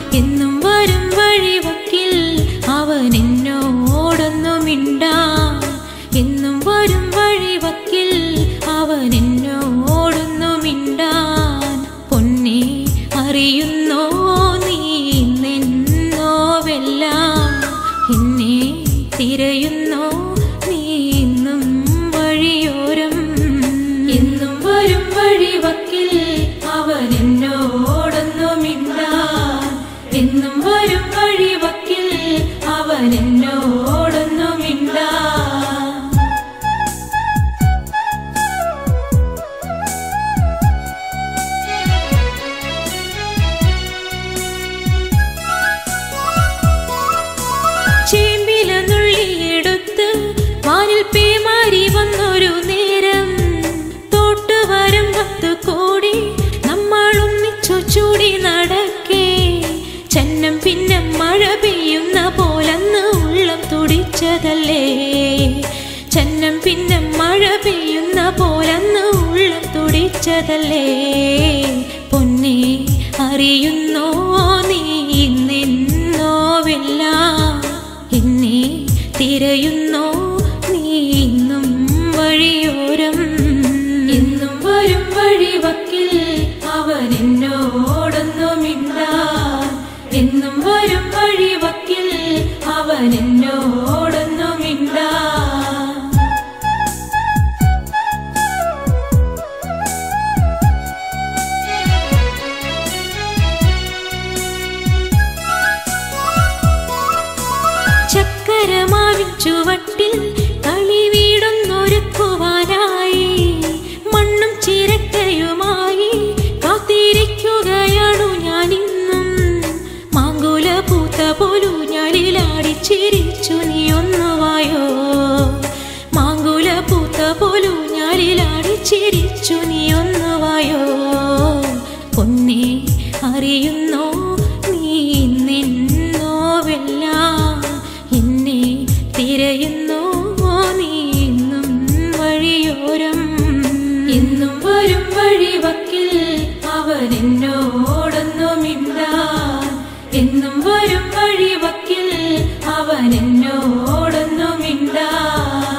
എന്നും വരും വഴിവക്കിൽ അവൻ എന്നോടൊന്നു മിണ്ടാൻ എന്നും വരും വഴിവക്കിൽ അവൻ എന്നോടൊന്നു മിണ്ടാൻ പൊന്നെ അറിയുന്നോ നീ നിന്നോവെല്ലാം എന്നെ തിരയുന്നോ നീ ഇന്നും വഴിയോരം എന്നും വരും വഴിവക്കിൽ അവൻ എന്നോടൊന്നു മിണ്ടാൻ എന്നും വരും വഴിവക്കിൽ അവൻ എന്നോടൊന്നു മിണ്ടാൻ ചേമ്പില നുള്ളിയെടുത്ത് വാനിൽ പേമാരി വന്നൊരു നേരം തോട്ടുവരം പത്ത് കോടി നമ്മൾ ഒന്നിച്ചു ചൂടി നടക്കേ ചന്നം പിന്നെ മഴ പെയ്യുന്ന പോലന്ന് ഉള്ളം തുടിച്ചതല്ലേ ചന്നം പിന്നെ മഴ പെയ്യുന്ന പോലന്ന് ഉള്ളം തുടിച്ചതല്ലേ പൊന്നെ അറിയുന്നോ നീ നിന്നോവില്ല എന്നെ തിരയുന്നോ നീ ഇന്നും വഴിയോരം എന്നും വരും വഴിവക്കിൽ അവൻ എന്നോടൊന്നു മിണ്ടാൻ എന്നും വരും വഴിവക്കിൽ അവൻ എന്നോടൊന്നു മിണ്ടാൻ ചക്കരമാവിൻ ചുവട്ടിൽ കളി വീടൊന്നൊരുക്കുവാനായി മണ്ണും ചിരക്കയുമായി കാത്തിരിക്കുകയാണു ഞാനിന്നും മാങ്കുല പൂത്ത പോലു ഞാലിലാടി ചിരിച്ചു നീ ഒന്നുവായോ മാങ്കുല പൂത്ത പോലു ഞാലിലാടി ചിരിച്ചു നീ ഒന്നുവായോ പൊന്നെ അറിയുന്നോ നീ നിന്നോവെല്ലാം എന്നെ തിരയുന്നോ നീ ഇന്നും വഴിയോരം എന്നും വരും വഴിവക്കിൽ അവൻ എന്നോടൊന്നു മിണ്ടാൻ എന്നും വരും വഴിവക്കിൽ അവൻ എന്നോടൊന്നു മിണ്ടാൻ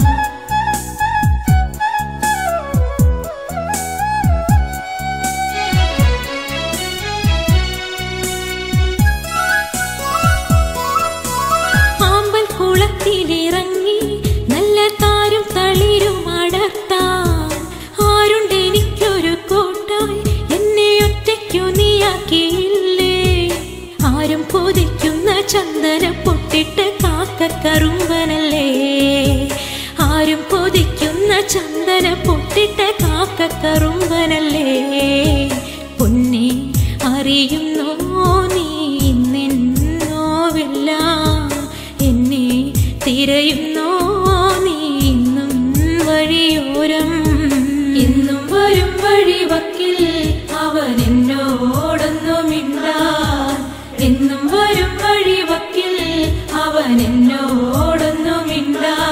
ആമ്പൽ കുളത്തിലിറങ്ങി നല്ല താരും തളിരും അടർത്താൻ ആരുണ്ട് എനിക്കൊരു കോട്ടായി എന്നെ ഒറ്റയ്ക്കു നീയാക്കിയില്ലേ ആരും കൊതിക്കുന്ന ചന്ദന പൊട്ടിട്ട് കാക്കക്കറുമ്പനല്ലേ ആരും കൊതിക്കുന്ന ചന്ദന പൊട്ടിട്ട് കാക്കക്കറുമ്പനല്ലേ പൊന്നെ അറിയുന്നോ നീ നിന്നോവില്ല എന്നെ തിരയുന്നോ നീ ഇന്നും വഴിയോരം എന്നും വരും വഴിവക്കിൽ അവൻ എന്നോടൊന്നു മിണ്ടാൻ എന്നും വരും വഴിവക്കിൽ അവൻ എന്നോടൊന്നു മിണ്ടാൻ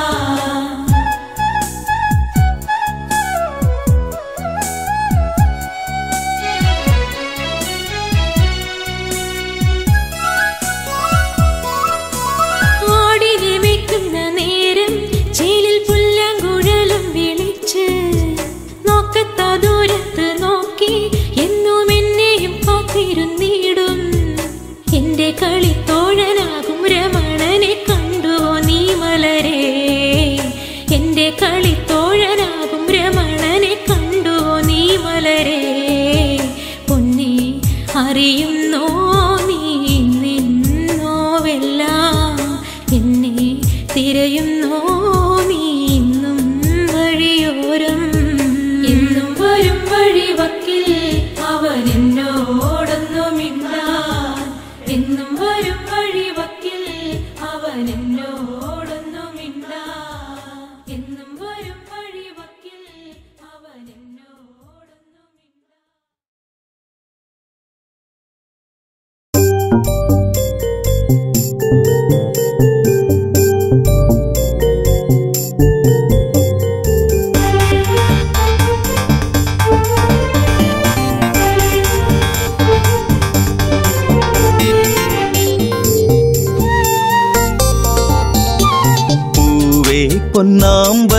ആടിനെ വെക്കുന്ന നേരം ചേലിൽ പുല്ലാങ്കുഴലും വിളിച്ച് നോക്കത്ത ദൂരത്ത് നോക്കി എന്നും എന്നെയും കാത്തിരുന്നിടും എന്റെ കളിത്തോഴനാകും രമണനെ കണ്ടുവോ നീ മലരേ എന്റെ കളിത്തോഴനാകും രമണനെ കണ്ടുവോ നീ മലരേ പൊന്നെ അറിയുന്നോ നീ നിന്നോവെല്ലാം എന്നെ തിരയുന്നോ നീ ഇന്നും വഴിയോരം എന്നും വരും വഴിവക്കിൽ അവൻ എന്നോടൊന്നു മിണ്ടാൻ എന്നും വരും വഴിവക്കിൽ അവൻ എന്നോടൊന്നു മിണ്ടാൻ എന്നും വരും വഴിവക്കിൽ അവൻ എന്നോട്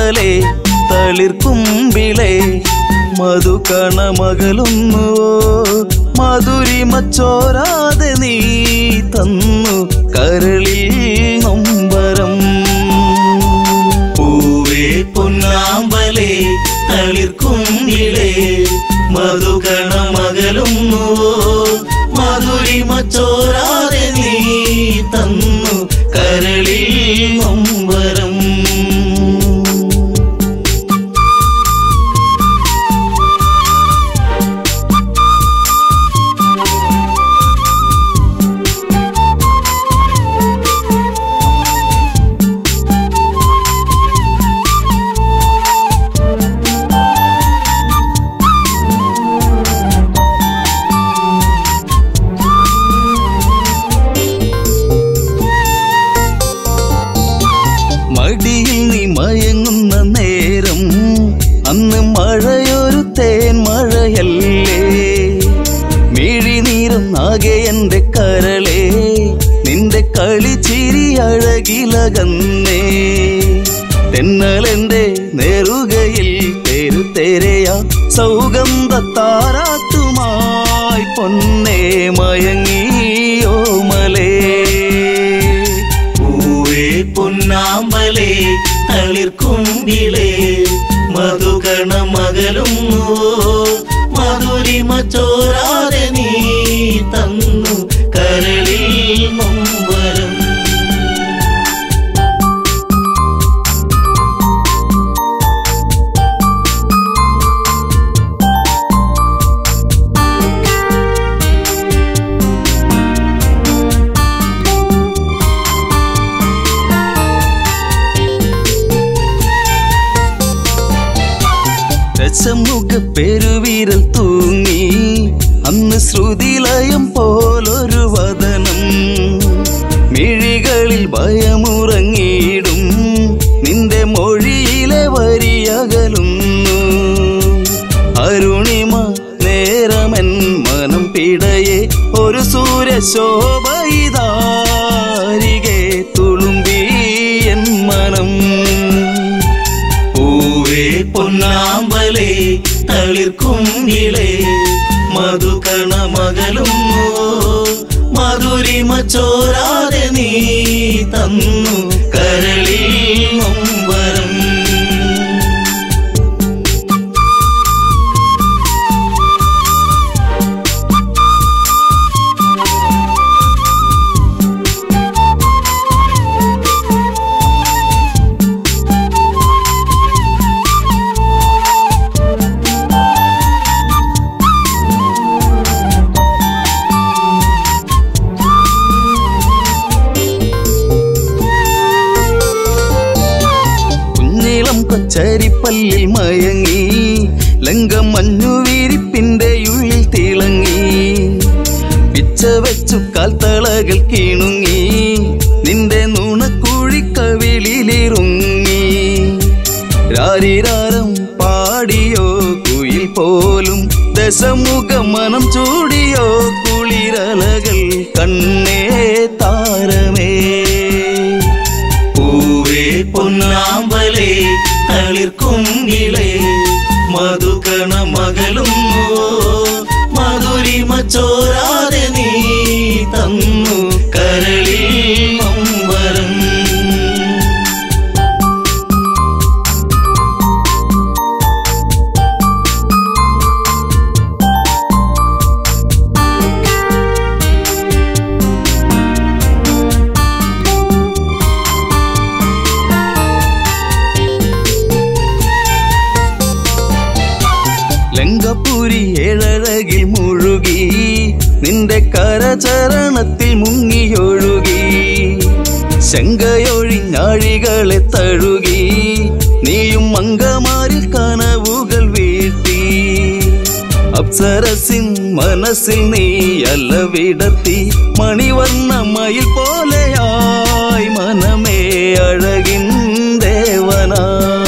പൊന്നാമ്പലേ തളിർക്കുമ്പിളേ മധുകണമകലുന്നുവോ മധുരിമ ചോരാതെ നീ തന്നു കരളിൽ നൊമ്പരം പൂവേ പൊന്നാമ്പലേ തളിർക്കുമ്പിളേ മധുകണമകലുന്നുവോ മധുരിമ ചോരാതെ നീ തന്നു കരളിൽ നൊമ്പരം മടിയിൽ നീ മയങ്ങുന്ന നേരം അന്ന് മഴയൊരു തേൻ മഴയല്ലേ മിഴിനീരുന്നാകെ എന്റെ കരളെ നിന്റെ കളിച്ചിരി അഴകിലകന്നേ തെന്നലെന്റെ നേറുകയിൽ തെരുതെരയ സൗഗന്ധ താരാട്ടുമായി പൊന്നേ മയങ്ങിയോ മലേ പൂവേ പൊന്നാമ്പലേ തളിർക്കുമ്പിളേ മധുകണമകലും മധുരിമ ചോരാതെ നീ തന്നു കരളിൽ നൊമ്പരം രസമുഖ പെരുവിരൽ തൂങ്ങി അന്ന് ശ്രുതിലയം പോലൊരു വദനം മിഴികളിൽ ഭയമുറങ്ങിയിടും നിന്റെ മൊഴിയിലെ വരിയകലുന്നു അരുണിമ നേരമൻ മനം പിടയെ ഒരു സൂര്യശോഭയിതാരികെ തുളുമ്പി എൻ മനം പൂവേ പൊന്നാമ്പലേ തളിർക്കുമ്പിളേ മധുകണമകലും മധുരിമ ചോരാതെ നീ തന്നു കരളിൽ നൊമ്പരം കുഞ്ഞിളം കൊച്ചരിപ്പല്ലിൽ മയങ്ങി ലങ്കം മഞ്ഞുവീരിപ്പിന്റെ ഉള്ളിൽ തിളങ്ങി പിച്ച വെച്ചു കാൽത്തളകൾ കീണുങ്ങി നിന്റെ നുണക്കുഴിക്കവിളിലിറുങ്ങി രാരിരാരം പാടിയോ കുയിൽ പോലും ദശമുഖ മനം ചൂടിയോ കുളിരലകൾ കണ്ണേ താരമേ പൂവേ പൊന്നാമ്പലേ തളിർക്കുങ്കിളേ മധുകണമകലും മധുരിമ ചോരാതെ നീ തന്നു കരളിൽ നൊമ്പരം ലങ്കപുരി ഏഴഴകിൽ മുഴുകി നിന്റെ കരചരണത്തിൽ മുങ്ങിയൊഴുകി ശങ്കയൊഴിഞ്ഞാഴികളെ തഴുകി നീയും മങ്കമാരിൽ കനവുകൾ വീഴ്ത്തി അപ്സരസിൻ മനസ്സിൽ നീ അല്ലവിടത്തി മണിവർണ്ണ മയിൽ പോലെയായി മനമേ അഴകിൻ ദേവനാ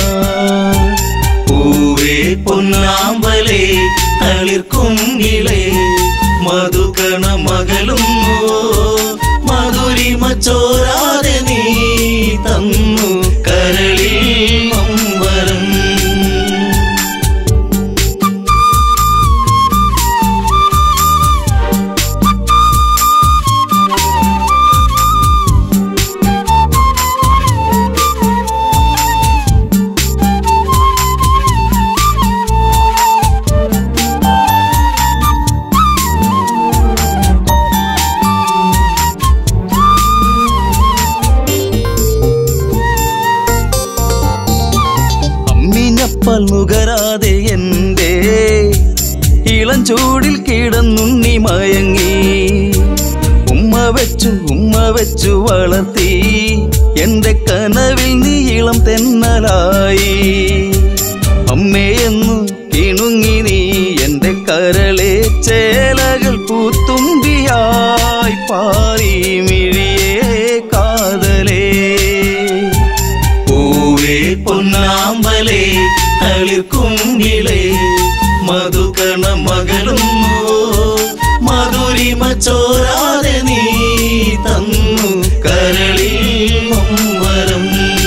പൂവേ പൊന്നാമ്പലേ തളിർക്കുങ്കിളേ മധുകണമകലും മധുരിമ ചോരാതെ നീ തന്നു കരളിൽ നൊമ്പരം മയങ്ങി ഉമ്മ വെച്ചു ഉമ്മ വെച്ചു വളർത്തി എന്റെ കനവിൽ നീ ഇളം തെന്നലായി അമ്മയെന്നു കിണുങ്ങി നീ എന്റെ കരളെ ചേലകൾ പൂത്തുമ്പിയായി പാറി മിഴിയേ കാതലേ പൂവേ പൊന്നാമ്പലേ തളിർക്കുങ്കിളേ മധുകണ മകളുന്നു മധുരിമ ചോരാതെ നീ തന്നു കരളിൽ നൊമ്പരം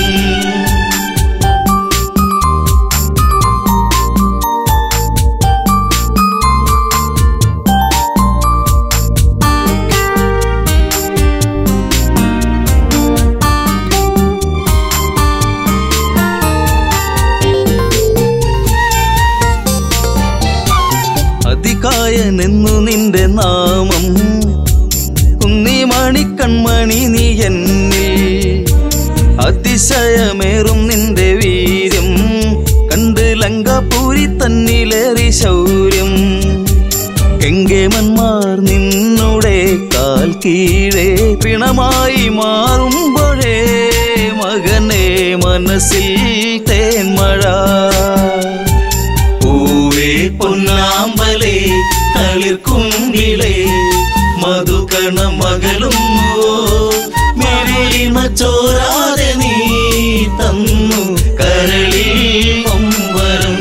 അതികായനെന്നു നിന്റെ നാമം കുന്നി മണിക്കൺമണി നീ എന്നിൽ അതിശയമേറും നിന്റെ വീര്യം കണ്ട് ലങ്കാപൂരി തന്നിലേറി ശൗര്യം കെങ്കേമന്മാർ നിന്നുടെ കാൽ കീഴേ പിണമായി മാറുമ്പോഴേ മകനെ മനസ്സിൽ തേന്മഴ പൂവേ പൊന്നാമ്പലേ തളിർക്കുങ്കിളേ മധുകണ മകളും മെറിമ ചോരാതെ നീ തന്നു കരളിൽ നൊമ്പരം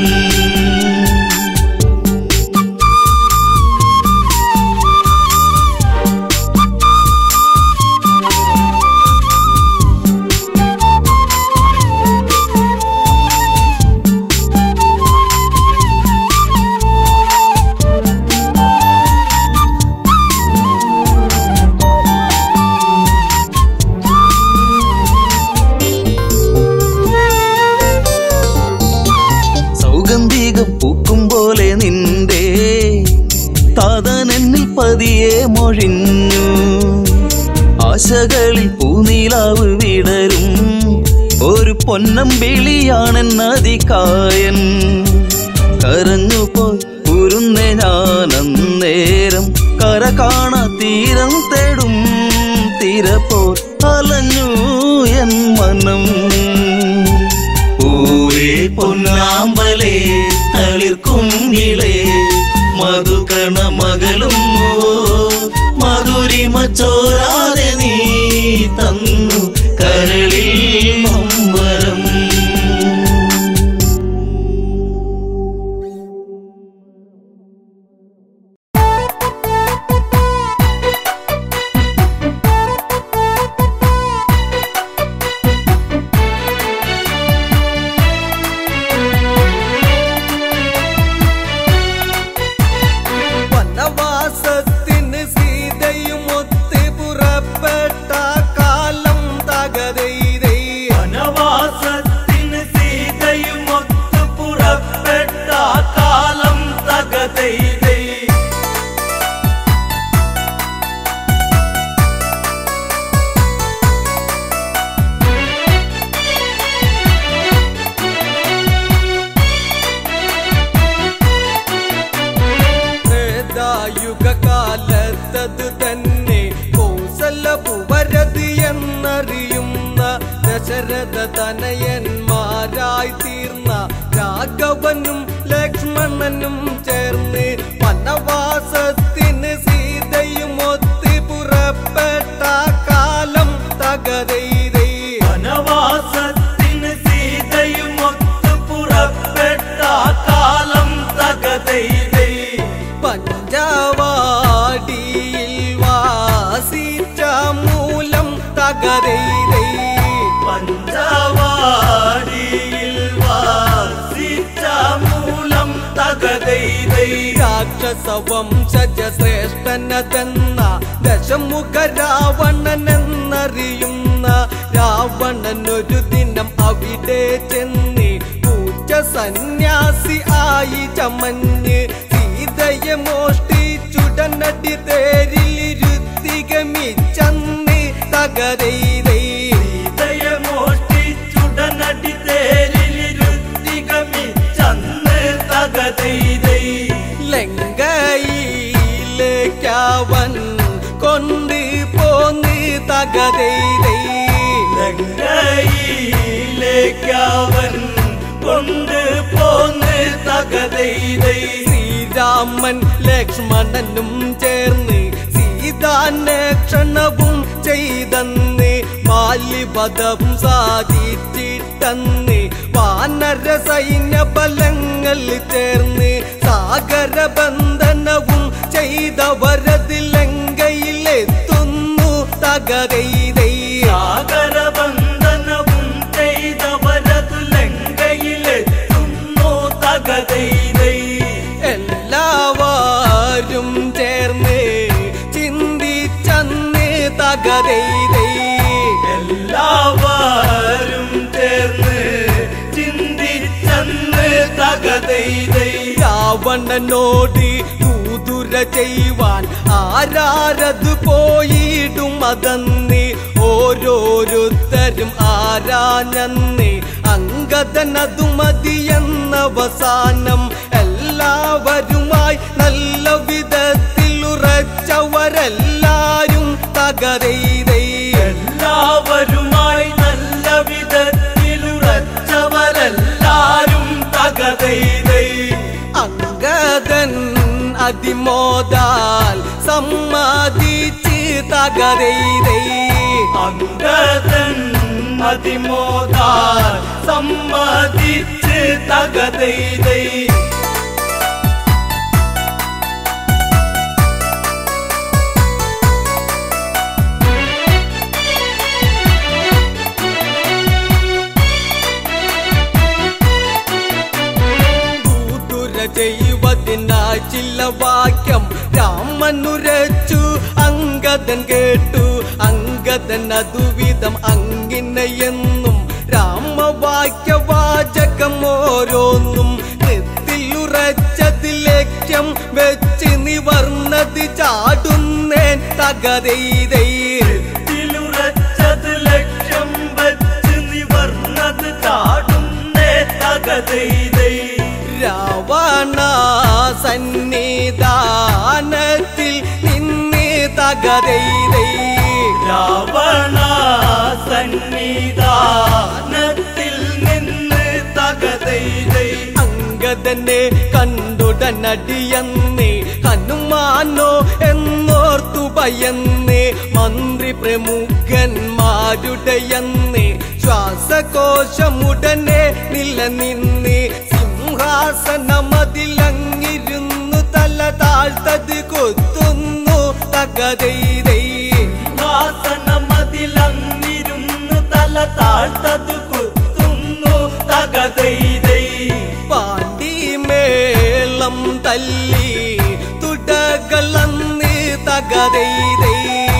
സൗഗന്ധികം പൂക്കും പോലെ നിന്റെ താതനെന്നിൽ പതിയെ മൊഴിഞ്ഞു ആശകളിൽ പൂനീലാവ് വിടരും ഒരു പൊന്നമ്പിളിയാണെന്നതികായൻ കരഞ്ഞു പോയി ഉരുന്നെ ഞാനന്നേരം കര കാണാ തീരം തേടും തീര പോ അലഞ്ഞു എൻ മനം പൂവേ പൊന്നാമ്പലേ തളിർക്കുങ്കിളേ മധുകണ മകളും മധുരിമ ചോരാതെ നീ തന്നു കരളിൽ നൊമ്പരം വനവാസത്തിന് സീതയും ഒത്ത് പുറപ്പെട്ട കാലം തകതൈതൈ വനവാസത്തിന് സീതയും ഒത്തു പുറപ്പെട്ട കാലം തകതൈതൈ യുഗ കാലത്തത് തന്നെ കൗസല പുവരത് എന്നറിയുന്ന ദശരഥ തനയന്മാരായി തീർന്ന രാഘവനും ലക്ഷ്മണനും ചേർന്ന് വനവാസത്തിന് സീതയും ഒത്ത് പുറപ്പെട്ട കാലം തകതൈതൈ വനവാസത്തിന് സീതയും ഒത്തു പുറപ്പെട്ട കാലം തകതൈതൈ പഞ്ചവാടിയിൽ വാസിച്ച മൂലം തകതൈതൈ പഞ്ചവാടിയിൽ വാസിച്ച മൂലം തകതൈതൈ രാക്ഷസ വംശജ ശ്രേഷ്ഠനതെന്ന ദശമുഖ രാവണൻ എന്നറിയുന്ന രാവണൻ ഒരു ദിനം അവിടെ ചെന്ന് പൂച്ച സന്യാസി ആയി ചമഞ്ഞ് സീതയെ മോഷ്ടിച്ചുടനടി തേരിലിരുത്തികമിച്ചന്ന് തകരൈതൈ സീതയെ മോഷ്ടിച്ചുടനടി തേരിലിരുത്തികമിച്ചന്ന് തകതൈതൈ ലങ്കയിലേക്കാ തകതൈതൈ ലങ്കയിലേക്കവൻ കൊണ്ട് പോന്ന് തകതൈതൈ ശ്രീരാമൻ ലക്ഷ്മണനും ചേർന്ന് സീതാന്വേഷണവും ചെയ്തന്ന് ബാല്യപദം സാധിച്ചിട്ടന്ന് വാനര സൈന്യ ബലങ്ങൾ ചേർന്ന് സാഗര ബന്ധനവും ചെയ്തവരത് ലങ്കയിലെത്തുന്നു തകരൈതൈ സാഗരബന്ധനവും ചെയ്തവരത് ലങ്കയിലെത്തുന്നു തകതൈതൈ എല്ലാവരും ചേർന്ന് ചിന്തിച്ചന്ന് തകരൈതൈ എല്ലാവരും ചേർന്ന് ചിന്തിച്ചന്ന് തകതൈതൈ രാവണനോട് കൂതുര ചെയ്യുവാൻ ആരാരത് പോയിടും അതന്ന് ഓരോരുത്തരും ആരാഞ്ഞന്ന് അങ്കദനതു മതിയെന്നവസാനം എല്ലാവരുമായി നല്ല വിധത്തിൽ ഉറച്ചവരെല്ലാരും തകരൈതൈ എല്ലാവരുമായി നല്ല വിധത്തിലുറച്ചവരെല്ലാരും തകതൈതൈ അങ്കദൻ അതിമോദാൽ സമ്മതിച്ച് തകരൈതൈ അങ്കദൻ അതിമോദാൽ സമ്മതിച്ച് തകതൈതൈ കൂതുര ചെയ്യുവതിനായി ചില വാക്യം രാമനുരച്ചു അങ്കദൻ കേട്ടു അങ്കദൻ അതുവിധം അങ്ങിനെയെന്നും രാമവാക്യവാചകം ഓരോന്നും നെത്തിലുറച്ചത് ലക്ഷ്യം വെച്ച് നിവർന്നത് ചാടുന്നേൻ തകരൈതൈ ത്തിലുറച്ചത് ലക്ഷ്യം വച്ച് നിവർന്നത് ചാടുന്നേ തകതൈതൈ രാവണ സന്നിധാനത്തിൽ നിന്ന് തകരൈതൈ രാവണ സന്നിധാനത്തിൽ നിന്ന് തകതൈതൈ അങ്കദനെ കണ്ടുടനടിയന്ന് ഹനുമാനോ എന്നോർത്തു ഭയന്ന് മന്ത്രി പ്രമുഖന്മാരുടെയന്ന് ശ്വാസകോശമുടനെ നിലനിന്ന് സിംഹാസനമതിലങ്ങിരുന്നു തല താഴ്ത്തത് കൊത്തുന്നു തകതൈതൈ സിംഹാസനമതിലങ്ങിരുന്ന് തല താഴ്ത്തത് കുത്തുന്നു തകതൈതൈ പാണ്ടിമേളം തല്ലി തുടകളന്ന് തകതൈതൈ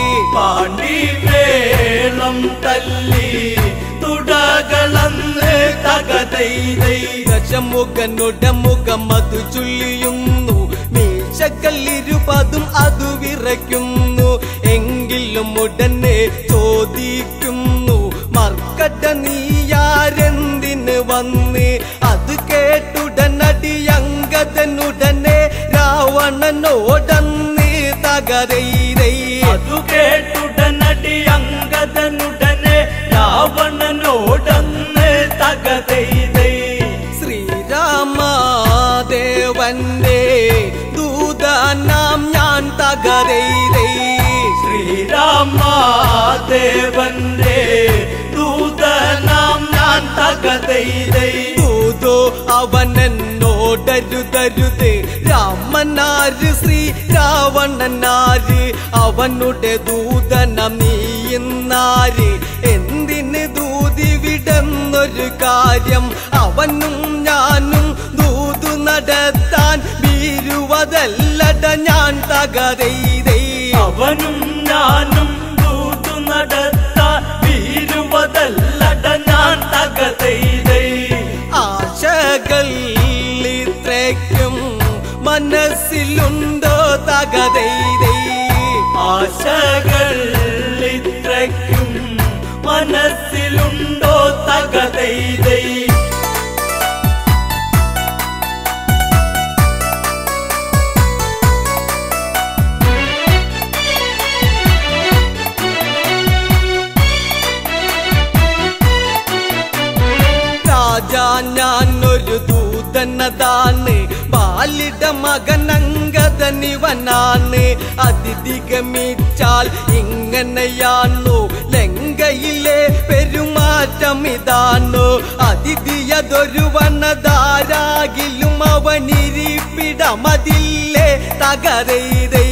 പാണ്ടിമേളം തല്ലി തുടകളന്ന് തകതൈതൈ ദശമുഖനുടെ മുഖം അതു ചുള്ളിയുന്നു മീശക്കല്ലിരുപതും അതു വിറയ്ക്കുന്നു എങ്കിലും ഉടനെ ചോദിക്കുന്നു മർക്കട്ട നീയാരെന്തിന് വന്ന് അത് കേട്ടുടനടി അങ്കദനുടനെ രാവണനോടന്ന് തകരൈരൈ അതു കേട്ടുടനടി അങ്കദനുടനെ രാവണനോടന്ന് തകതൈതൈ ശ്രീരാമദേവന്റെ ദൂതനാം ഞാൻ തകരൈരൈ ശ്രീരാമദേവന്റെ ദൂതനാം ഞാൻ തകതൈതൈ ദൂതോ അവനെന്നോടരുതരുത് രാമനാര് ശ്രീ രാവണനാര് അവനുടെ ദൂതനം നീയുന്നാര് എന്തിന് ദൂതി വിടുന്നൊരു കാര്യം അവനും ഞാനും ദൂതു നടത്താൻ വീരുവതല്ലട ഞാൻ തകരൈതൈ അവനും ഞാനും ദൂതു നടത്താൻ വീരുവതല്ലട ഞാൻ തകതൈതൈ ആശകൾ ഇത്രയ്ക്കും മനസ്സിലുണ്ടോ തകതൈതൈ ആശകൾ ഇത്രയ്ക്കും മനസ്സിലുണ്ടോ തകതൈതൈ ദൂതനതാണ് ബാലിട മകനങ്കതനിവനാണ് അതിഥിഗമിച്ചാൽ ഇങ്ങനെയാണു ലങ്കയിലെ പെരുമാറ്റം ഇതാണു അതിഥിയതൊരുവനതാരാകിലും അവനിരിപ്പിടമതില്ലേ തകരൈതേ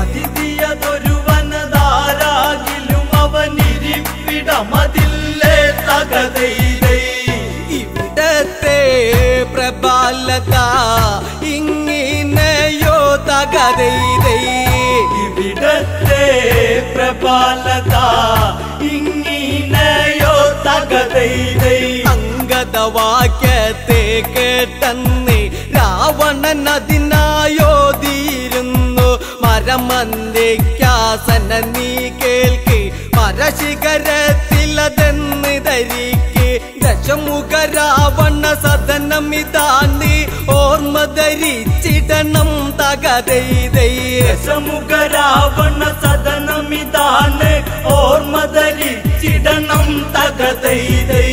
അതിഥിയതൊരുവനതാരാകിലും അവനിരിപ്പിടമതില്ലേ തകതൈതൈ ഇവിടത്തെ പ്രബലത ഇങ്ങിനെയോ തകരൈതേ ഇവിടത്തെ പ്രബലത ഇങ്ങിനെയോ തകതൈതൈ അങ്കദവാക്യത്തെ കേട്ടെന്ന് രാവണൻ അതിനായോതിയിരുന്നു മരമന്ദിക്കാസന നീ കേൾക്ക് മരശിഖരത്തിലതെന്ന് ധരിക്ക് ദശമുഖ രാവണ സദനമിതാന്ന് ഓർമ്മ ധരിച്ചിടണം തകതൈതൈ ദശമുഖ രാവണ സദനമിതാണ് ഓർമ്മ ധരിച്ചിടണം തകതൈതൈ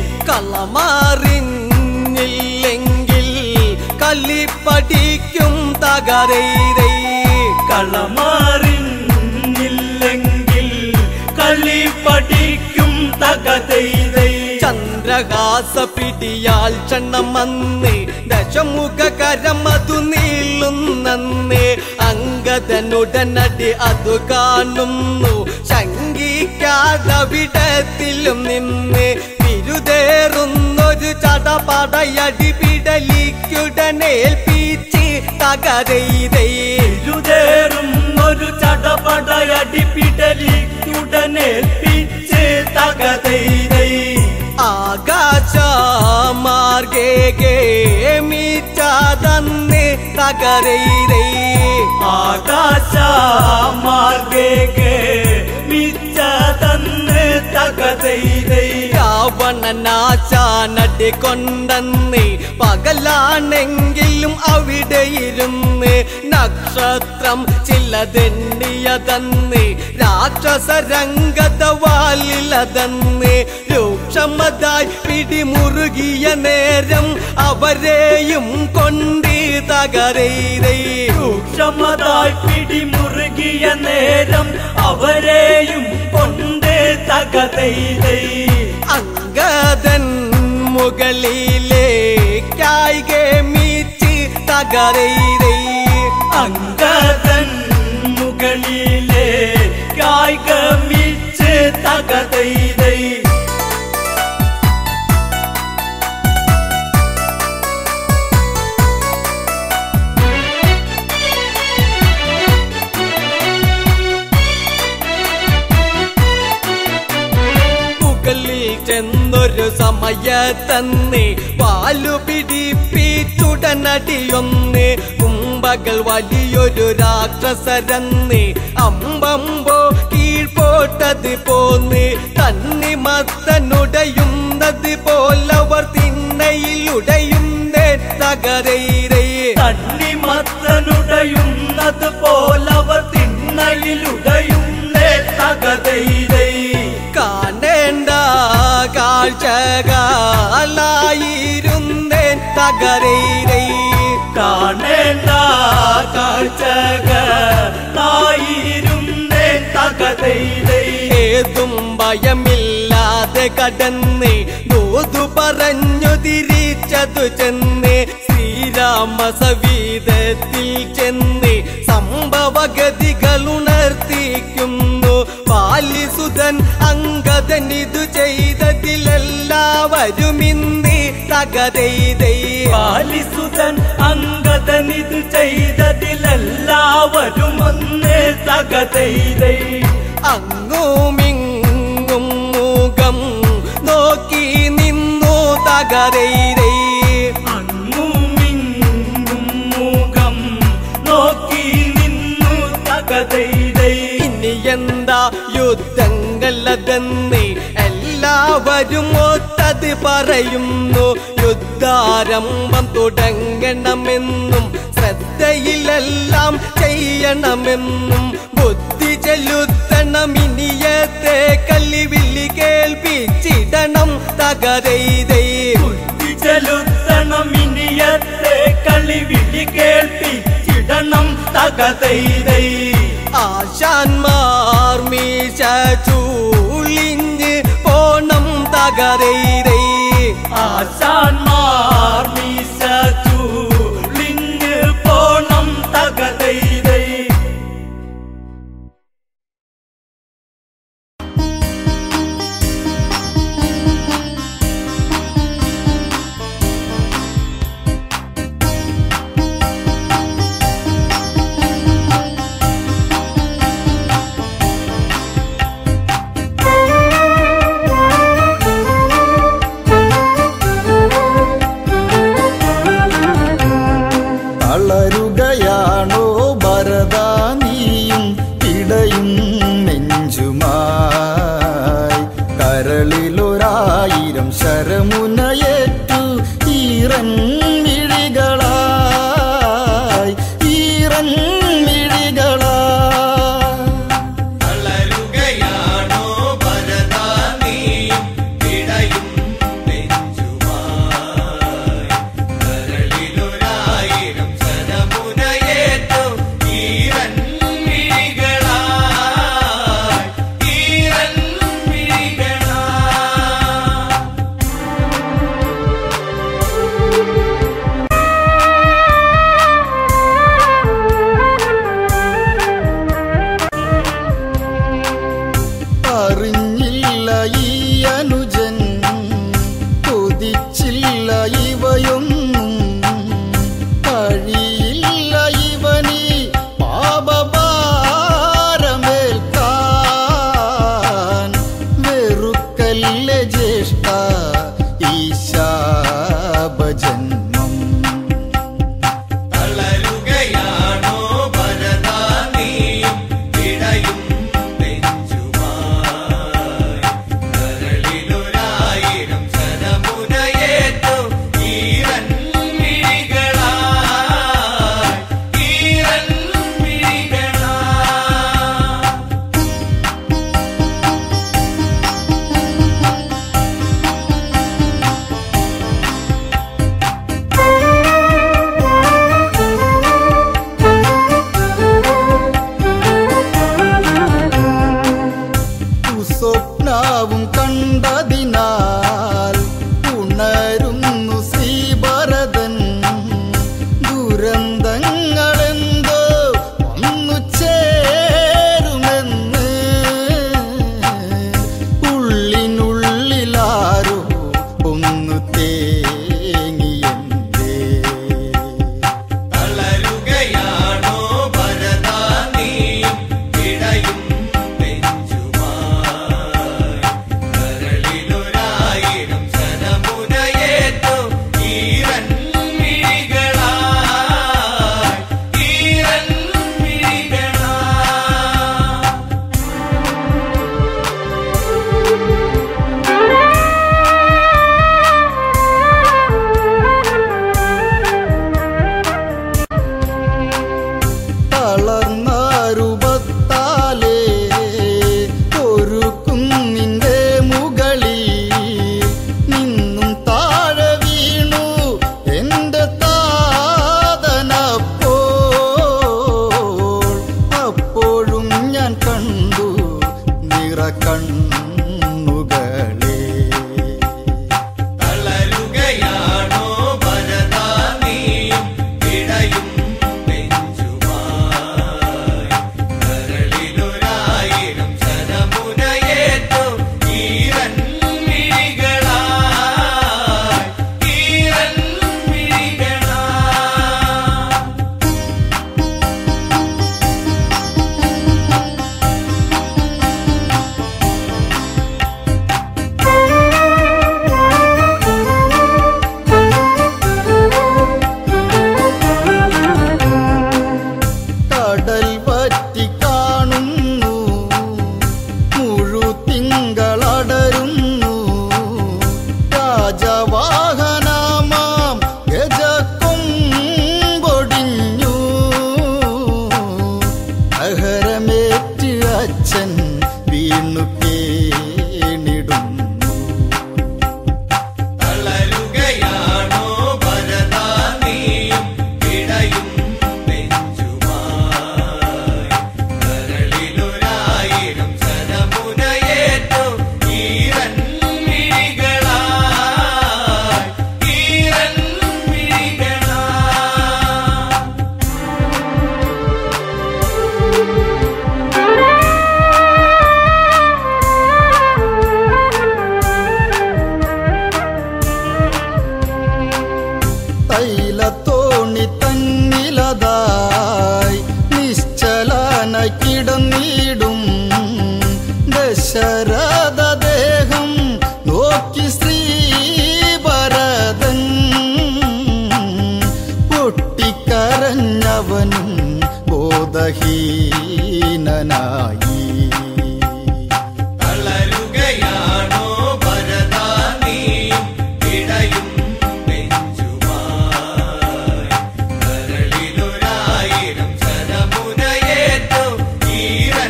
കളമാറിഞ്ഞില്ലെങ്കിൽ കല്ലിപ്പടിക്കും തകരൈതൈ കളമാറിന്നില്ലെങ്കിൽ കളി പഠിക്കും തകതൈതൈ ചന്ദ്രഹാസ പിടിയാൽ ക്ഷണമന്ന് ദശമുഖ കരമതു നീളുന്നന്ന് അങ്കദനുടനടി അതു കാണുന്നു ശങ്കിക്കാതവിടത്തിലും നിന്ന് വിരുതേറുന്നൊരു ചടപടയടി പിടലിക്കുടനേൽപ്പിച്ച് തകരൈതൈ ഇരുതേറും ഒരു ചടപടയടി പിടലിക്കുടനെ പിച്ച് തകതൈതൈ ആകാശമാർഗേ മീറ്റാതന്ന് തകരൈതൈ ആകാശ മാർഗേ മിച്ച തന്ന് തകതൈതൈ രാവണനാശാനടി കൊണ്ടെന്ന് പകലാണെങ്കിലും അവിടെ ഇരുന്ന് നക്ഷത്രം ചിലതെണ്ണിയതന്ന് രാക്ഷസ രംഗതവാലിലതന്ന് രൂക്ഷമതായി പിടിമുറുകിയ നേരം അവരെയും കൊണ്ട് തകരൈതൈ സൂക്ഷ്മതായി പിടിമുറുകിയ നേരം അവരെയും കൊണ്ട് തകതൈതൈ അങ്കദൻ മുകളിലേക്കായി ഗമിച്ച് തകരൈതൈ അങ്കദൻ മുകളിലെ കായികമിച്ച് തകതൈതൈ മുകളിൽ ചെന്നൊരു സമയത്തന്ന് പാലു പിടിപ്പിച്ചുടനടിയൊന്ന് കുമ്പകൾ വലിയൊരു രാക്ഷസരന്ന് അമ്പമ്പോ കീഴ്പോട്ടത് പോന്ന് തന്നി മത്തനുടയുന്നത് പോലവർ തിണ്ണയിലുടയുന്നേ തകരൈരേ തണ്ണിമത്തനുടയുന്നത് പോലവർ തിണ്ണയിലുടയുന്നേ തകതൈതൈ കാണേണ്ട കാഴ്ചകളായിരുന്നേ തകരൈരേ കാണേണ്ട കാഴ്ചകളായിരുന്നേ തകതൈതൈ ഏതും ഭയമില്ലാതെ കടന്ന് ദൂതു പറഞ്ഞു തിരിച്ചതു ചെന്ന് ശ്രീരാമ സവീതത്തിൽ ചെന്ന് സംഭവഗതികൾ ഉണർത്തിക്കുന്നു പാലിസുതൻ അങ്കദൻ ഇതു ചെയ്തതിലെല്ലാവരും ഇന്നി തകതൈതൈ പാലിസുതൻ അങ്കദനിത് ചെയ്തതിലെല്ലാവരും ഒന്നേ തകതൈതൈ അങ്ങുമിങ്ങും മുഖം നോക്കി നിന്നു തകരൈരേ അങ്ങുമിങ്ങും മുഖം നോക്കി നിന്നു തകതൈതൈ ഇനി എന്താ യുദ്ധങ്ങളതെന്ന് എല്ലാവരും ഒത്തത് പറയുന്നു യുദ്ധാരംഭം തുടങ്ങണമെന്നും ശ്രദ്ധയിലെല്ലാം ചെയ്യണമെന്നും ബുദ്ധി ചെലുത്തണം ഇനിയത്തെ കല്ലിവില്ലി കേൾപ്പിച്ചിടണം തകരൈതൈ ബുദ്ധി ചെലുത്തണം ഇനിയത്തെ കേൾപ്പിച്ചിടണം തകതൈതൈ ആശാന്മാർ മീശ ചൂളിഞ്ഞ് പോണം തകരൈതൈ ആശാന്മാർ മീശ ചൂളിഞ്ഞ് പോണം തകതൈതൈ തളരുകയാണോ ഭരത നീയും ഇടയും നെഞ്ചുമായി കരളിലൊരായിരം ശരമുനയേറ്റു ഈറൻ മിഴികളായി ഈറൻ മിഴികളായി തളരുകയാണോ ഭരതാ നീയും ഇടയും നെഞ്ചുമായി കരളിലൊരായിരം ശരമുനയേറ്റു ഈരൻ മിഴികളായി ഈരൻ മിഴികളായി അറിഞ്ഞില്ല ഈ അനുജൻ കൊതിച്ചില്ല ഇവയൊന്നും കഴിയില്ല ഇവനീ പാപഭാരമേൽക്കാൻ വെറുക്കല്ല ജ്യേഷ്ഠ ഈശാപജന്മം തളരുകയാണോ ഭരതാ നീയും ഇടയും നെഞ്ചുമായി കരളിലൊരായിരം ശരമുനയേറ്റു ഈരൻ മിഴികളായി ഈരൻ മിഴികളായി സ്വപ്നാവും കണ്ടതിനാൽ ഉണരുന്നു ശ്രീഭരതൻ ദുരന്തങ്ങളെന്തോ വന്നു ചേരുമെന്ന് ഉള്ളിനുള്ളിലാരോ ഒന്ന് തേങ്ങിയെന്തേ തളരുകയാണോ ഭരതാ നീയും ഇടയും നെഞ്ചുമായി കരളിലൊരായിരം ശരമുനയേറ്റു ഈരൻ മിഴികളായി ഈരൻ മിഴികളായി തളർന്ന രൂപത്താലേ ഒരു കുന്നിന്റെ മുകളിൽ നിന്നും താഴെ വീണു എന്റെ താതനപ്പോൾ അപ്പോഴും ഞാൻ കണ്ടു നിറ കണ്ണുകളേ തളരുകയാണോ ഭരതാ നീയും ഇടയും നെഞ്ചുമായി കരളിലൊരായിരം ശരമുനയേറ്റു ഈരൻ മിഴികളായി ഈരൻ മിഴികളായി ആ ദശരഥദേഹം നോക്കി ശ്രീഭരതൻ പൊട്ടിക്കരഞ്ഞവനും ബോധഹീനനായി തളരുകയാണോ ഭരതാനീയും ഇടയും നെഞ്ചുമായി കരളിലൊരായിരം ശരമുനയേറ്റു ഈരൻ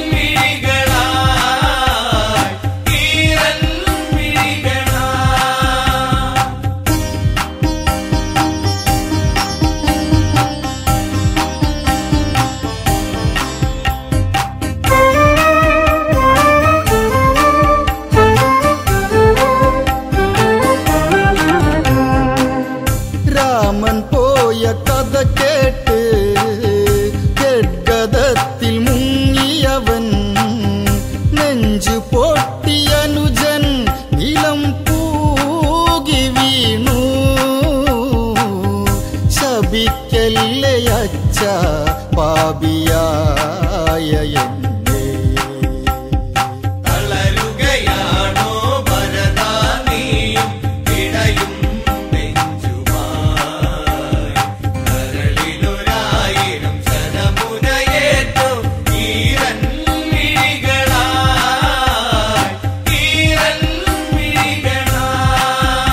മിഴികളായി ഈരൻ മിഴികളായി രാമൻ പോയ കഥ കേട്ട് ഗദ്ഗതത്തിൽ മുങ്ങിയവൻ നെഞ്ചു പൊട്ടിയനുജൻ നിലം പൂകി വീണു ശപിക്കല്ലേ അച്ഛ പാപിയായ എന്നെ തളരുകയാണോ ഭരതാനീയും ഇടയും നെഞ്ചുമായി കരളിലൊരായിരം ശരമുനയേറ്റു ഈരൻ മിഴികളായി ഈരൻ മിഴികളായി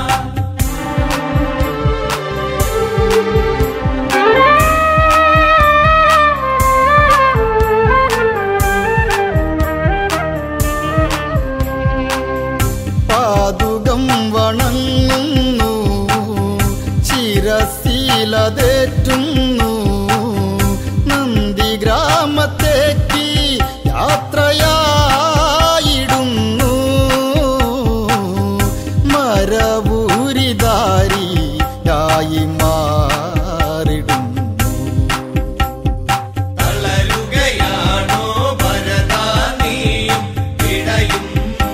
പാതുകം വണങ്ങുന്നു ചിരശീലതേറ്റുന്നു നന്ദി ഗ്രാമത്തേക്ക് യാത്രയായിടുന്നു മരവൂരിധാരിയായി മാറിടുന്നു തളരുകയാണോ ഭരതാനീയും ഇടയും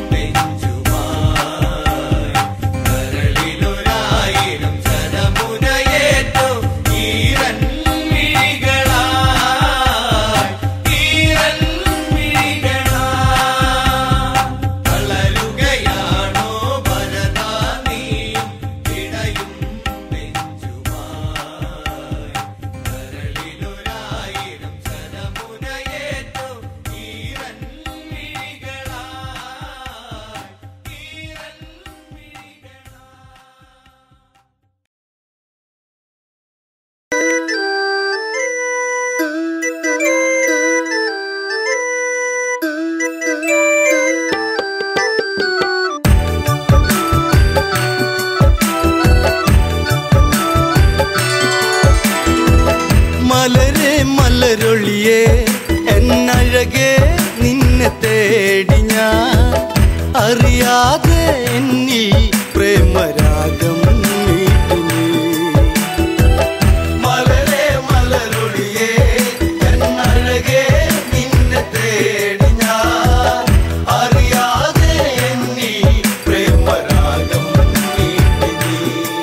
നെഞ്ചുമായി കരളിലൊരായിരം ശരമുനയേറ്റു ഈരൻ മിഴികളായി ഈരൻ മിഴികളായി തളരുകയാണോ ഭരതാനീയും ഇടയും നെഞ്ചുമായി കരളിലൊരായിരം ശരമുനയേറ്റു ഈരൻ മിഴികളായി ഈരൻ മിഴികളായി മലരെ മലരൊളിയെ എന്നഴകെ നിന്നെ തേടി ഞാൻ അറിയാതെ എന്നിൽ പ്രേമരാഗം നീട്ടുന്നു മലരെ മലരൊളിയെ എന്നഴകെ നിന്നെ തേടി ഞാൻ അറിയാതെ എന്നിൽ പ്രേമരാഗം നീട്ടുന്നു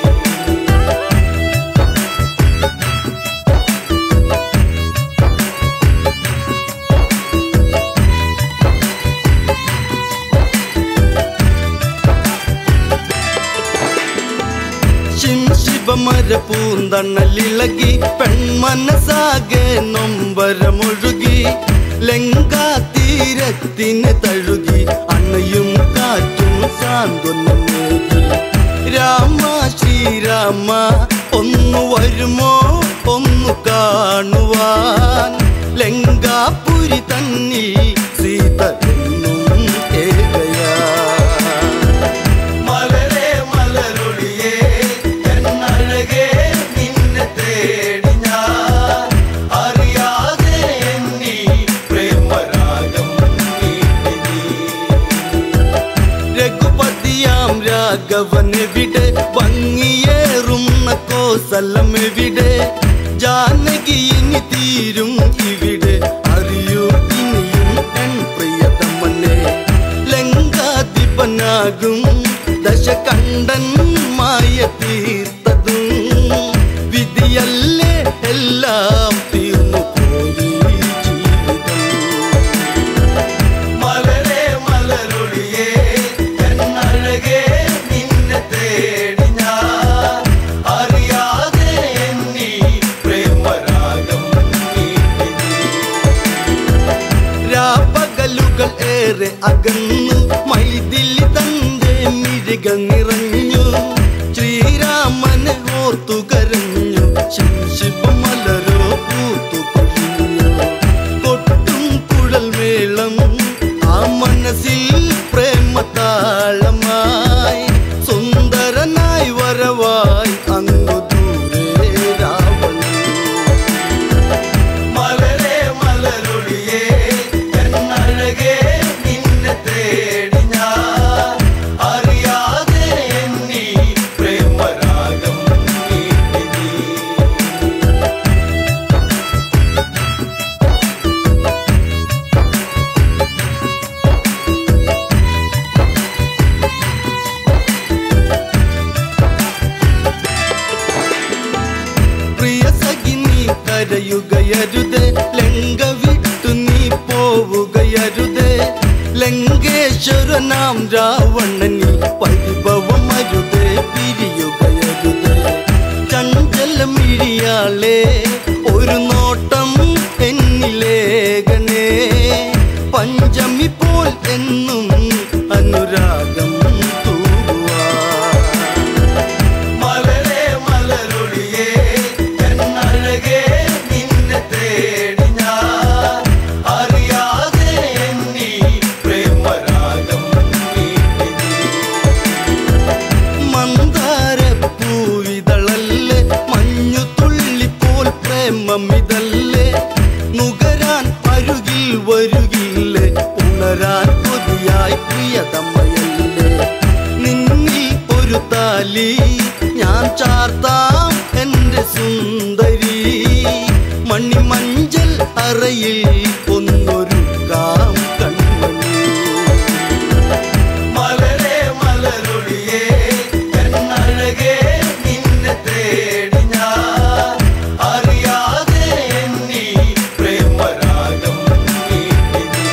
ശിവമര പൂന്തണ്ണലിളകി പെൺമനസാകെ നൊമ്പരമൊഴുകി ലങ്കാ തീരത്തിന് തഴുകി അണയും കാറ്റും സാന്ത്വനമേകി രാമ ശ്രീരാമ ഒന്നു വരുമോ ഒന്നു കാണുവാൻ ലങ്കാപുരി തന്നിൽ സീത എന്നും ഏകയാ മലരെ മലരൊളിയേ എന്നഴകേ നിന്നെ തേടി ഞാൻ അറിയാതെ എന്നിൽ പ്രേമരാഗം നീട്ടി നീ. രഘുപതിയാം രാഘവൻ എവിടെ ഭംഗിയേറുന്ന കോസലം എവിടെ ജാനകി ഇനി തീരും ഇവിടെ അറിയൂ ഇനിയും എൻ പ്രിയതമനെ ലങ്കാധിപനാകും ദശകണ്ഠൻ മായ തീർത്തതും വിധിയല്ലേ എല്ലാം തീർന്നു പോയി ജീവിതം മലരെ ഏറെ അകന്നു മൈതിലി തന്റെ മിഴികൾ നിറഞ്ഞു ശ്രീരാമനെ ഓർത്തു കരഞ്ഞു ശിവമലരോ പൂത്തു കൊഴിഞ്ഞു കൊട്ടും കുഴൽ മേളം ആ മനസ്സിൽ പ്രേമതാളമായി സുന്ദരനായി വരവായി അങ്ങു ദൂരെ രാവണൻ മലരെ മലരൊളിയേ എന്നഴകേ നിന്നെ തേടി ഞാൻ അറിയാതെ എന്നീ പ്രേമരാഗം നീട്ടി നീ പ്രിയ സഖി നീ കരയുകയരുത് ലങ്ക വിട്ടു നീ പോവുകയരുത് ലങ്കേശ്വരനാം രാവണനി പരിഭവമരുത് പിരിയുകയരുത് ചഞ്ചലമിഴിയാളെ ഒരു നോട്ടം എന്നിലേഖനേ പഞ്ചമി പോൽ എന്നും അനുരാഗം തൂവാ മലരെ മലരൊളിയേ എന്നഴകേ നിന്നെ തേടി ഞാൻ അറിയാതെ എന്നീ പ്രേമരാഗം നീട്ടി നീ മന്ദാരപ്പൂവിതളല്ലേ മഞ്ഞു തുള്ളിപ്പോൾ പ്രേമമിതല്ലേ നുകരാൻ അരുകിൽ വരുകില്ലേ ഉണരാൻ കൊതിയായി പ്രിയതമ്മയല്ലേ നിന്നിൽ ഒരു താലി ഞാൻ ചാർത്താം എന്റെ സുന്ദരി മണിമഞ്ചൽ അറയിൽ ഒന്നൊരുക്കാം കൺമണി മലരെ മലരൊളിയേ എന്നഴകേ നിന്നെ തേടി ഞാൻ അറിയാതെ എന്നീ പ്രേമരാഗം നീട്ടി നീ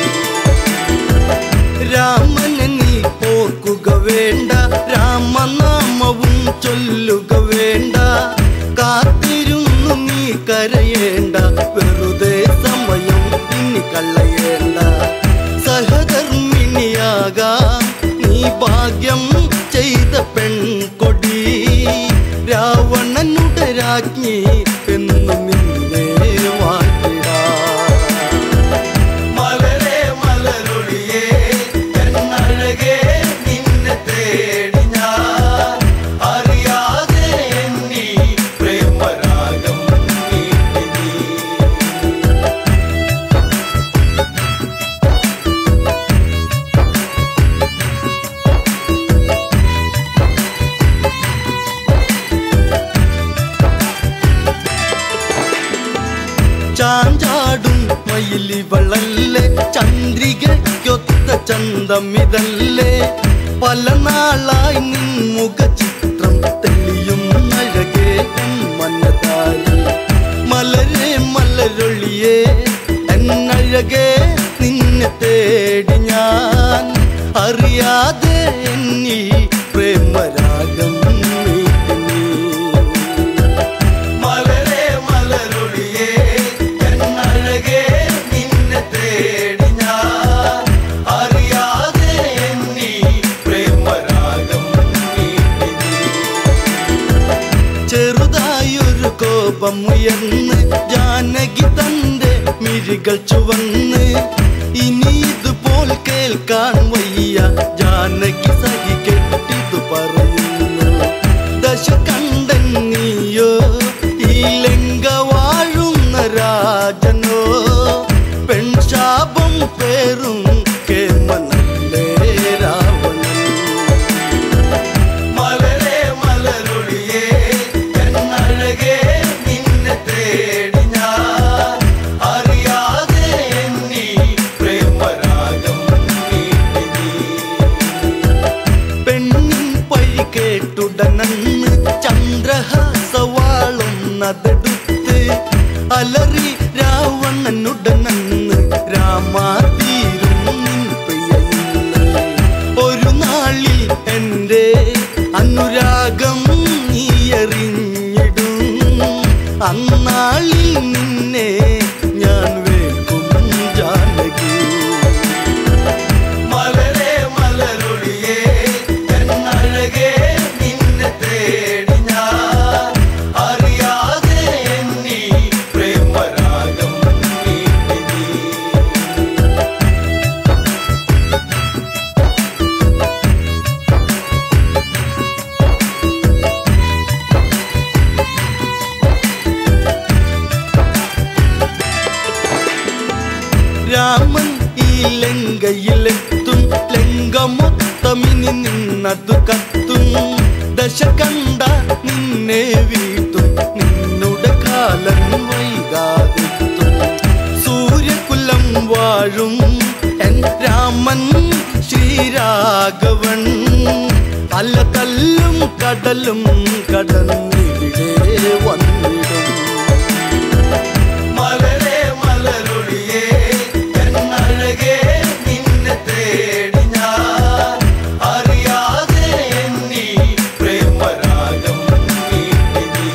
രാമനെ നീ ഓർക്കുക വേണ്ട രാമനാമവും ചൊല്ലുക വേണ്ട കാത്തിരുന്നു നീ കരയേണ്ട വെറുതെ സമയം ഇനി കളയേണ്ട സഹധർമ്മിണിയാകാം നീ ഭാഗ്യം ചെയ്ത പെൺകൊടി രാവണനുടെ രാജ്ഞി എന്നു നിന്നെ വാഴ്ത്തിടാം മലരെ മലരൊളിയേ എന്നഴകേ നിന്നെ തേടി ഞാൻ അറിയാതെ എന്നീ പ്രേമരാഗം നീട്ടി നീ ചാഞ്ചാടും മയിലി വളല്ലേ ചന്ദ്രികയ്ക്കൊത്ത ചന്തമിതല്ലേ പല നാളായി നിൻ മുഖചിത്രം തെളിയും അഴകേ മനതാരി മലരെ മലരൊളിയേ എന്നഴകേ നിന്നെ തേടി ഞാൻ അറിയാതെ എന്നീ പ്രേമരാഗം മീട്ടി നീ. മലരെ മലരൊളിയേ എന്നഴകേ നിന്നെ തേടി ഞാൻ അറിയാതെ എന്നീ പ്രേമരാഗം നീട്ടി നീ ചെറുതായൊരു കോപം ഉയർന്ന് ജാനകി തന്റെ മിഴികൾ ചുവന്ന് ഇനി ഇതുപോൽ കേൾക്കാൻ വയ്യ ജാനകി സഹി കെട്ടിതു പറയുന്നു ദശ കണ്ടൻ നീയോ ഈ ലങ്ക വാഴുന്ന രാജനോ പെൺശാപം പേറും കേമനല്ലേ രാവണൻ മലരെ മലരൊളിയേ എന്നഴകേ നിന്നെ തേടി ഞാൻ അറിയാതെ എന്നീ പ്രേമരാഗം നീട്ടി നീ പെണ്ണിൻ പഴി കേട്ടുടനന്ന് ചന്ദ്രഹാസവാളുന്നതെടുത്ത് അലറി രാവണനുടനന്ന് രാമാതീരും നിൻ പ്രിയയിന്ന് ഒരു നാളിൽ എൻ്റെ അനുരാഗം നീ എറിഞ്ഞിടും അന്നാളിൽ നിന്നെ ഞാൻ വേൽക്കും ജാനകി ലങ്കയിലെത്തും ലങ്കമൊത്തമിനി നിന്നതു കത്തും ദശ കണ്ട നിന്നെ വീട്ടും നിന്നുടെ കാലം വൈകാതെത്തും സൂര്യകുലം വാഴും എൻ രാമൻ ശ്രീരാഘവൻ പല തല്ലും കടലും കടന്നിവിടെ വന്നിടും മലരെ മലരൊളിയേ എന്നഴകേ നിന്നെ തേടി ഞാൻ അറിയാതെ എന്നീ പ്രേമരാഗം നീട്ടി നീ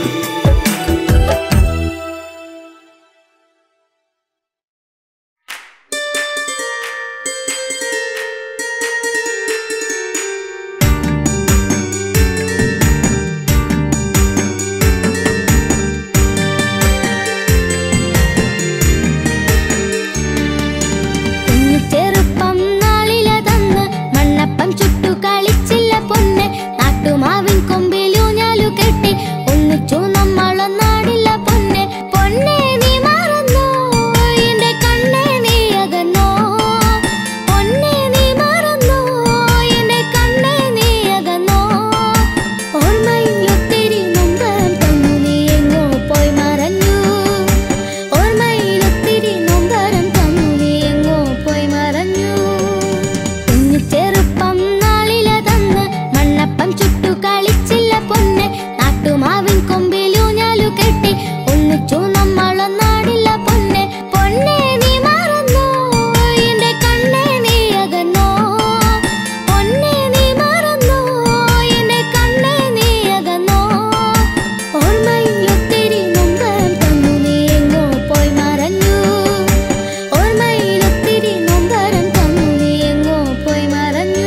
കുഞ്ഞു ചെറുപ്പം നാളില തന്ന് മണ്ണപ്പം ചുട്ടു കളിച്ചില്ല പൊന്നെ നാട്ടുമാവിൻ കൊമ്പിലൂഞ്ഞാലു കെട്ടി ഒന്നിച്ചു നമ്മളൊന്നാടില്ല പൊന്നെ പൊന്നെ നീ മറന്നോ എന്റെ കണ്ണേ നീ അകന്നോ പൊന്നെ നീ മറന്നോ എന്റെ കണ്ണേ നീ അകന്നോ ഓർമ്മയിൽ ഒത്തിരി നൊമ്പരം തന്നു നീ എങ്ങോ പോയി മറഞ്ഞു ഓർമ്മയിൽ ഒത്തിരി നൊമ്പരം തന്നു നീ എങ്ങോ പോയി മറഞ്ഞു കുഞ്ഞു ചെറുപ്പം നാളില തന്ന് മണ്ണപ്പം ചുട്ടു കളിച്ചില്ല പൊന്നെ നാട്ടുമാവിൻ കൊമ്പിലൂഞ്ഞാലു കെട്ടി ഒന്നിച്ചു നമ്മളൊന്നാടില്ല പൊന്നെ പൊന്നെ നീ മറന്നോ എന്റെ കണ്ണേ നീ അകന്നോ പൊന്നെ നീ മറന്നോ എന്റെ കണ്ണേ നീ അകന്നോ ഓർമ്മയിൽ ഒത്തിരി നൊമ്പരം തന്നു നീ എങ്ങോ പോയി മറഞ്ഞു ഓർമ്മയിൽ ഒത്തിരി നൊമ്പരം തന്നു നീ എങ്ങോ പോയി മറഞ്ഞു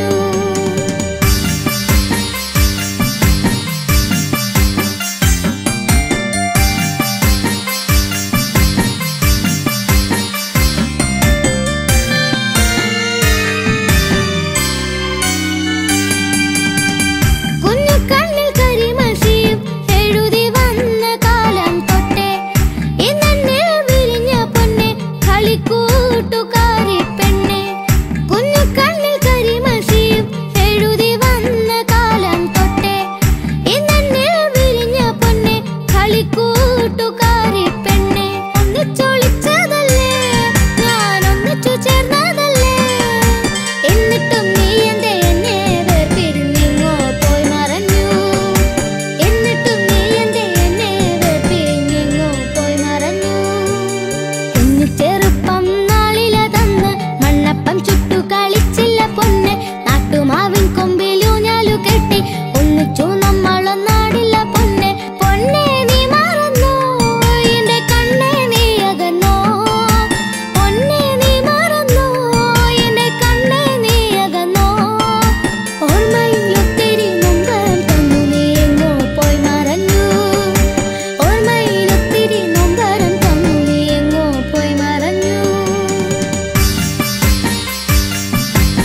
കുഞ്ഞു കണ്ണിൽ കരിമഷിയും എഴുതി വന്ന കാലം തൊട്ടേ ഇന്നെന്നിൽ വിരിഞ്ഞ പൊന്നെ കളിക്കൂട്ടുകാരി പെണ്ണെ കുഞ്ഞു കണ്ണിൽ കരിമഷിയും എഴുതി വന്ന കാലം തൊട്ടേ ഇന്നെന്നിൽ വിരിഞ്ഞ പൊന്നെ കളിക്കൂട്ടുകാരി പെണ്ണെ ഒന്നിച്ചൊളിച്ചതല്ലേ ഞാൻ ഒന്നിച്ചു ചേർന്നതല്ലേ എന്നിട്ടും നീ എന്റെ എന്നെ വേർപിരിഞ്ഞെങ്ങോ പോയി മറഞ്ഞു എന്നിട്ടും നീ എന്റെ എന്നെ വേർപിരിഞ്ഞെങ്ങോ പോയി മറഞ്ഞു കുഞ്ഞു ചെറുപ്പം നാളില തന്ന് മണ്ണപ്പം ചുട്ടു കളിച്ചില്ല പൊന്നെ നാട്ടുമാവിൻ കൊമ്പിലൂഞ്ഞാലു കെട്ടി ഒന്നിച്ചു നമ്മളൊന്നാടില്ല പൊന്നെ പൊന്നെ നീ മറന്നോ എന്റെ കണ്ണേ നീ അകന്നോ പൊന്നെ നീ മറന്നോ എന്റെ കണ്ണേ നീ അകന്നോ ഓർമ്മയിൽ ഒത്തിരി നൊമ്പരം തന്നു നീ എങ്ങോ പോയി മറഞ്ഞു ഓർമ്മയിൽ ഒത്തിരി നൊമ്പരം തന്നു നീ എങ്ങോ പോയി മറഞ്ഞു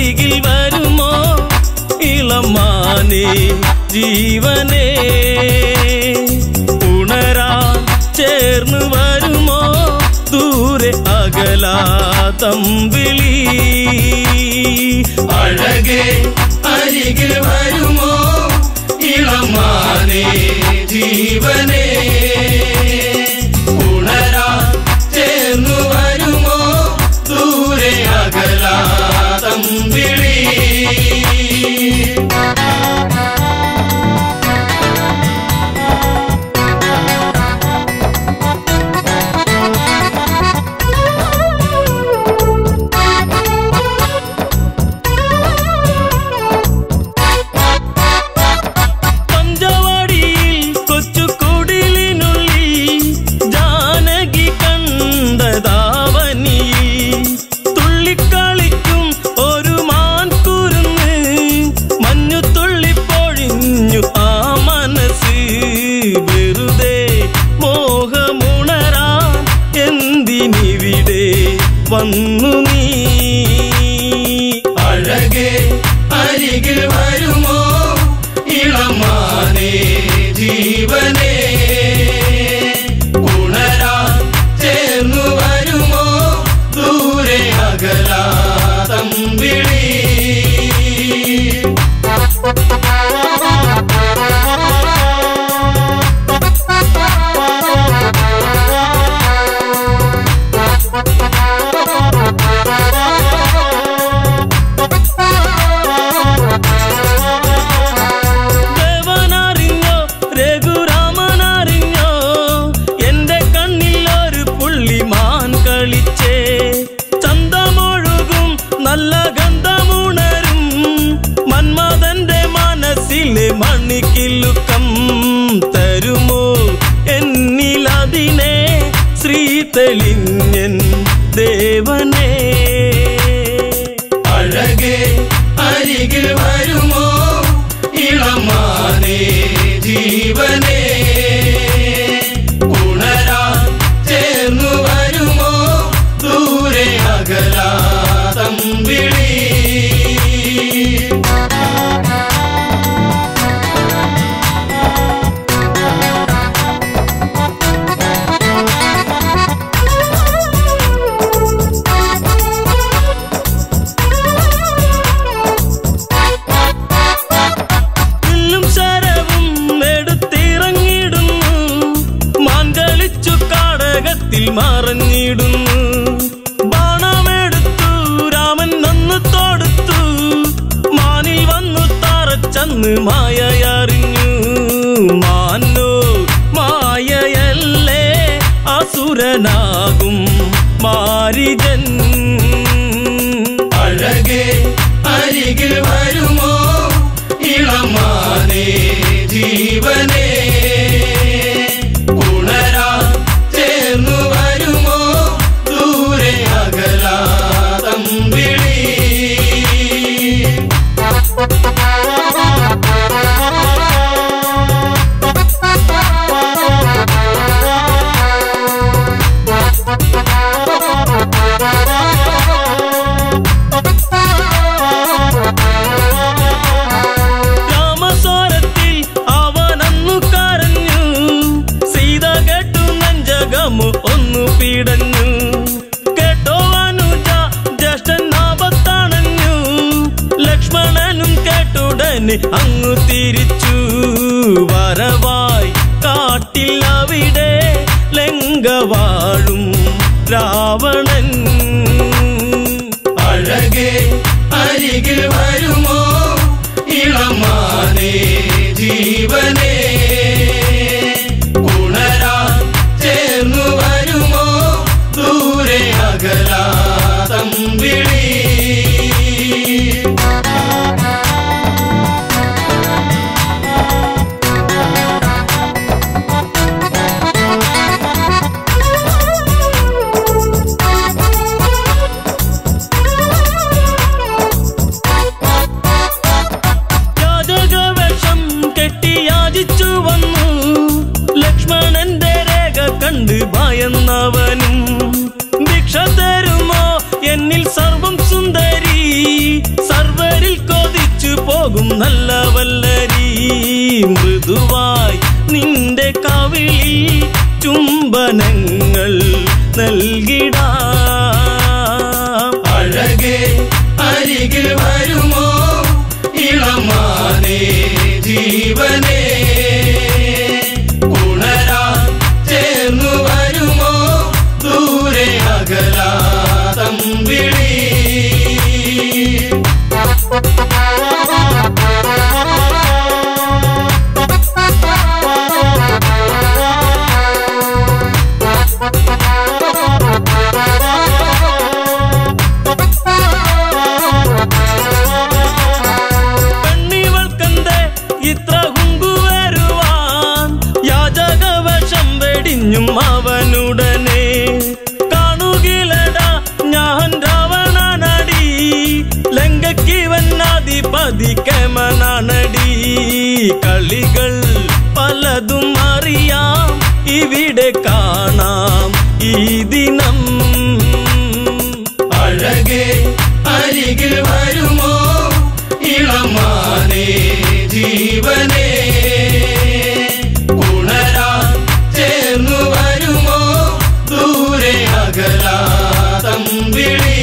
അരികിൽ വരുമോ ഇളമാനെ ജീവനേ ഉണരാൻ ചേർന്ന് വരുമോ ദൂരെ അകലാ തമ്പിളി അഴകെ അരികിൽ വരുമോ ഇളമാനെ ജീവനെ ഉണരാ ചേർന്നു വരുമോ ദൂരെ അകലാ തമ്പിളി പഞ്ചവാടിയിൽ കൊച്ചു കുടിലിനുള്ളിൽ ജാനകി കണ്ടതാവനിയിൽ തുള്ളിക്കളിക്കും ഒരു മാൻകുരുന്ന് മഞ്ഞു തുള്ളിപ്പൊഴിഞ്ഞു ആ മനസ്സ് വെറുതെ മോഹമുണരാൻ എന്തിനിവിടെ വന്നു നീ അഴകെ അരികിൽ വരുമോ ഇളമാനെ ജീവനെ ഉണരാ ചേർന്നു വരുമോ ദൂരെ അകലാ തമ്പിളി ദേവനറിഞ്ഞോ രഘുരാമനറിഞ്ഞോ എന്റെ കണ്ണിൽ ഒരു പുള്ളിമാൻ കളിച്ചേ ചന്തമൊഴുകും നല്ല ഗന്ധമുണരും മന്മഥന്റെ മനസ്സിലെ മണിക്കിലുക്കം തരുമോ എന്നിലതിനെ ശ്രീ തെളിഞ്ഞൻ ദേവനേ അഴകെ അരികിൽ വരുമോ ഇളമാനെ ജീവനെ ഉണരാ ചേർന്നു വരുമോ ദൂരെ അകലാ തമ്പിളി വില്ലും ശരവും എടുത്തിറങ്ങിടുന്നു മാൻകളിച്ചു കാടകത്തിൽ മറഞ്ഞിടുന്നു ബാണമെടുത്തു രാമൻ നന്ന് തൊടുത്തു മാനിൽ വന്നു തറച്ചന്ന് മായയറിഞ്ഞു മാനോ മായയല്ലേ അസുരനാകും മാരിജൻ അഴകെ അരികിൽ വരുമോ ഇളമാനെ ജീവനെ ഉണരാ ചേർന്നു വരുമോ ദൂരെ അകലാ തമ്പിളി രാമസ്വരത്തിൽ അവനന്നു കരഞ്ഞു സീത കേട്ടു നെഞ്ചകമു ഒന്നു പീടഞ്ഞു കേട്ടോ അനുജ ജ്യേഷ്ഠൻ ആപത്തണഞ്ഞു ലക്ഷ്മണനും കേട്ടുടനെ അങ്ങു തിരിച്ചു വരവായി കാട്ടിൽ അവിടെ ലങ്കവാഴും രാവണൻ അഴകെ അരികിൽ വരുമോ ഇളമാനെ ജീവനെ ഉണരാ ചേർന്നു വരുമോ ദൂരെ അകലാ തമ്പിളി Thank you. എന്നിൽ സർവം സുന്ദരി സർവരിൽ കൊതിച്ചു പോകും നല്ല വല്ലരി മൃദുവായി നിന്റെ കവിളിൽ ചുംബനങ്ങൾ നൽകിടാം അഴകേ അരികിൽ വരുമോ ഇളമാനേ ജീവനേ ഉണരാൻ ചേർന്നു വരുമോ ദൂരെ അകലാ തമ്പിളി പെണ്ണിവൾക്കെന്തേ ഇത്ര കുങ്കുവരുവാൻ യാചകവശം വെടിഞ്ഞും അവനുടനെ കാണുകിലടാ ഞാൻ രാവണനടി ലങ്കയ്ക്ക് വന്നാധിപതി കമനാണടി കളികൾ പലതും അറിയാം ഇവിടെ കാണാം ഈ ദിനം അഴകേ അരികിൽ വരുമോ ഇളമാനേ ജീവനേ ഉണരാൻ ചേർന്നു വരുമോ ദൂരെ അകലാ തമ്പിളി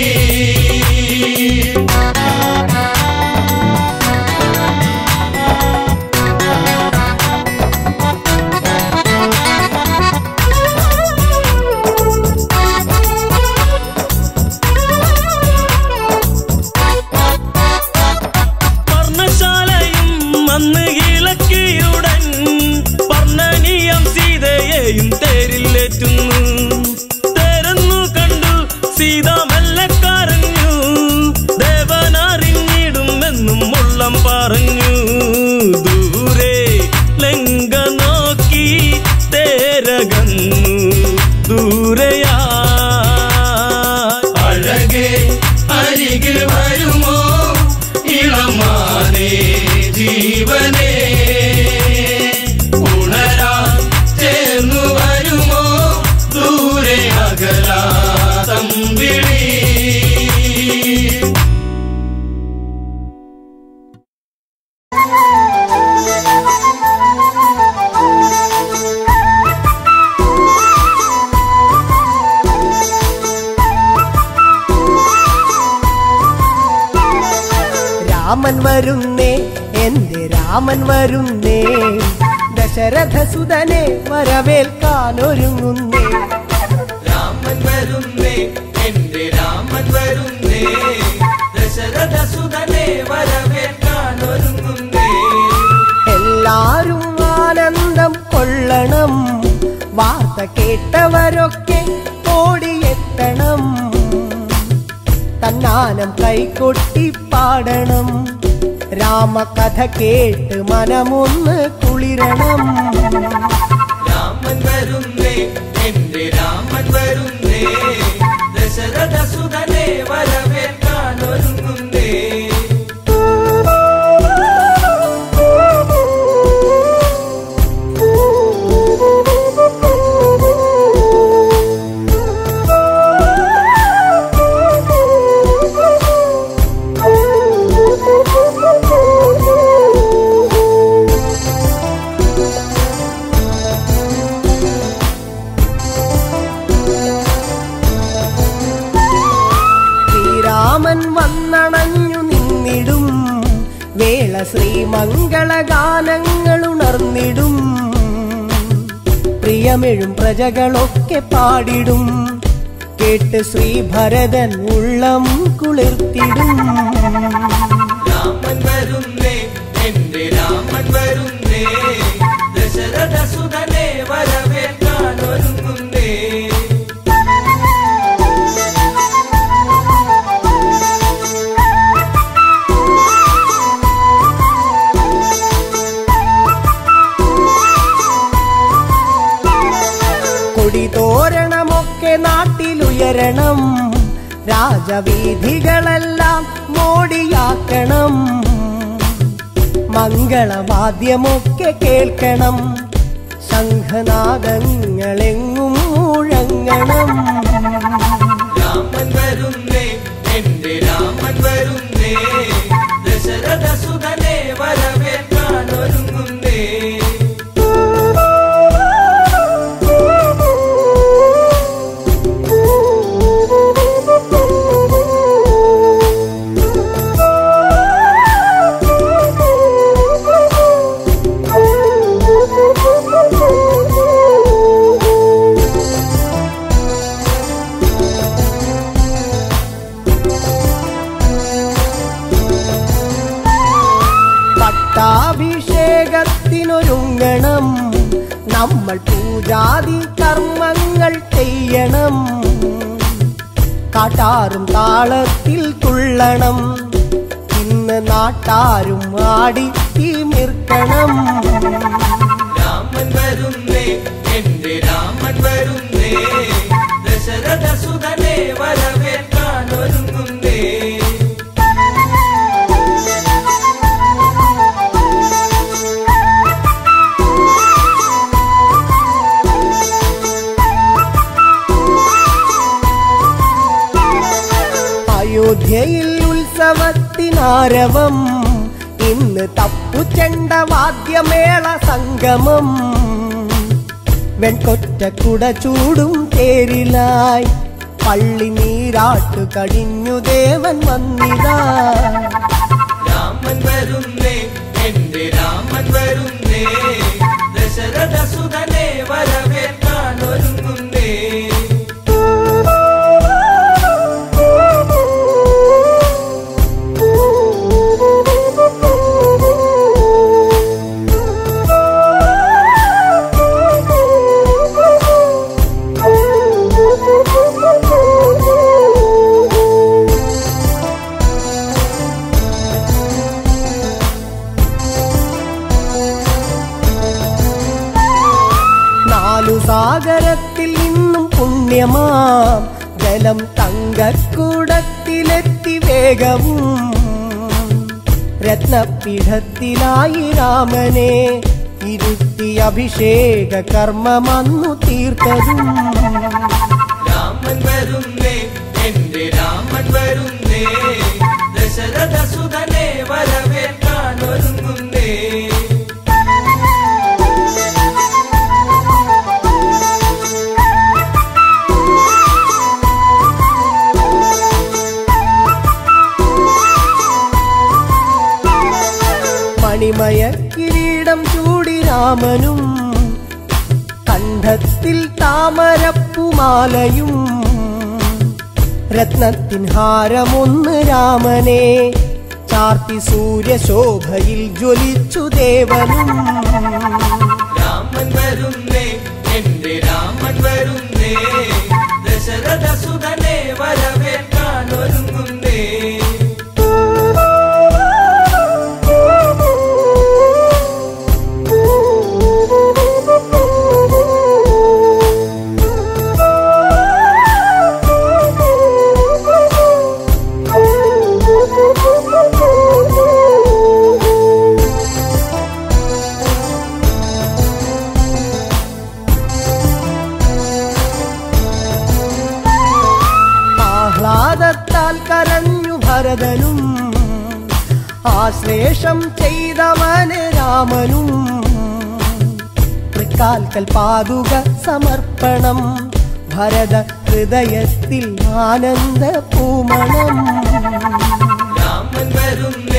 പർണശാലയും അന്ന് ഇളക്കിയുടൻ പർണനീയം സീതയെയും തേരിലേറ്റുന്നു തേരെന്നു കണ്ടു സീത മെല്ലെ കരഞ്ഞു ദേവനറിഞ്ഞിടുമെന്നും ഉള്ളം പറഞ്ഞു ദൂരെ ലങ്ക നോക്കി തേരകന്നു ദൂരയാ അഴകേ അരികിൽ വരുമോ ഇളമാനേ ജീവനേ ഉണരാൻ ചേർന്നു വരുമോ ദൂരെ അകലാ തമ്പിളി രാമൻ വരുന്നേ എന്റെ രാമൻ വരുന്നേ ദശരഥ സുതനെ വരവേൽക്കാനൊരുങ്ങുന്നേ രാമൻ വരുന്നേ എന്റെ രാമൻ വരുന്നേ ദശരഥ സുതനെ വരവേൽക്കാൻ ഒരുങ്ങുന്നേ എല്ലാരും ആനന്ദം കൊള്ളണം വാർത്ത കേട്ടവരൊക്കെ ഓടിയെത്തണം തന്നാനം കൈകൊട്ടി പാടണം രാമകഥ കേട്ട് മനമൊന്ന് കുളിരണം രാമൻ വരുന്നേ എന്റെ രാമൻ വരുന്നേ ദശരഥ സുതനെ വരവേൽക്കാൻ ഒരുങ്ങുന്നേ ശ്രീരാമൻ വന്നണഞ്ഞു നിന്നിടും വേള ശ്രീമംഗളഗാനങ്ങൾ ഉണർന്നിടും പ്രിയമെഴും പ്രജകളൊക്കെ പാടിടും കേട്ട് ശ്രീഭരതൻ ഉള്ളം കുളിർത്തിടും രാമൻ വരുന്നേ എന്റെ രാമൻ വരുന്നേ ദശരഥ സുതനെ വരവേൽക്കാൻ ഒരുങ്ങുന്നേ കൊടിതോരണമൊക്കെ നാട്ടിലുയരണം രാജവീഥികളെല്ലാം മോടിയാക്കണം മംഗളവാദ്യമൊക്കെ കേൾക്കണം ശംഖനാദങ്ങളെങ്ങും മുഴങ്ങണം രാമൻ വരുന്നേ വേണം നമ്മൾ പൂജാതി കർമ്മങ്ങൾ ചെയ്യണം കാട്ടാറും താളത്തിൽ തുള്ളണം ഇന്ന് നാട്ടാരും ആടി തീമിർക്കണം രാമൻ വരുന്നേ എന്റെ രാമൻ വരുന്നേ ദശരഥ സുതനെ വരവേൽക്കാൻ ഒരുങ്ങുന്നേ അയോധ്യയിൽ ഉത്സവത്തിനാരവം ഇന്ന് തപ്പുചെണ്ട വാദ്യമേള സംഗമം വെൺകൊറ്റ കുട ചൂടും തേരിലായി പള്ളി നീരാട്ടു കഴിഞ്ഞു ദേവൻ വന്നിതാ രാമൻ വരുന്നേ എന്റെ രാമൻ വരുന്നേ ദശരഥ സുതനെ വരവേൽക്കാൻ ഒരുങ്ങുന്നേ നാലു സാഗരത്തിൽ നിന്നും പുണ്യമാം ജലം തങ്കക്കൂടത്തിലെത്തി വേഗവും രത്നപീഠത്തിലായി രാമനെ ഇരുത്തി അഭിഷേക കർമ്മമന്നു തീർത്തതും രാമൻ വരുന്നേ എന്റെ രാമൻ വരുന്നേ ദശരഥ സുതനെ വരവേൽക്കാൻ ഒരുങ്ങുന്നേ മണിമയ കിരീടം ചൂടി രാമനും കണ്ഠത്തിൽ താമരപ്പുമാലയും രത്നത്തിൻ ഹാരമൊന്ന് രാമനെ ചാർത്തി സൂര്യശോഭയിൽ ജ്വലിച്ചു ദേവനും രാമൻ വരുന്നേ എന്റെ രാമൻ വരുന്നേ ദശരഥ സുതനെ വരവേൽക്കാൻ ഒരുങ്ങുന്നേ ആഹ്ലാദത്താൽ കരഞ്ഞു ഭരതനും ആശ്ലേഷം ചെയ്തവന് രാമനും തൃക്കാൽക്കൽ പാതുക സമർപ്പണം ഭരത ഹൃദയത്തിൽ ആനന്ദ പൂമണം രാമൻ വരുന്നേ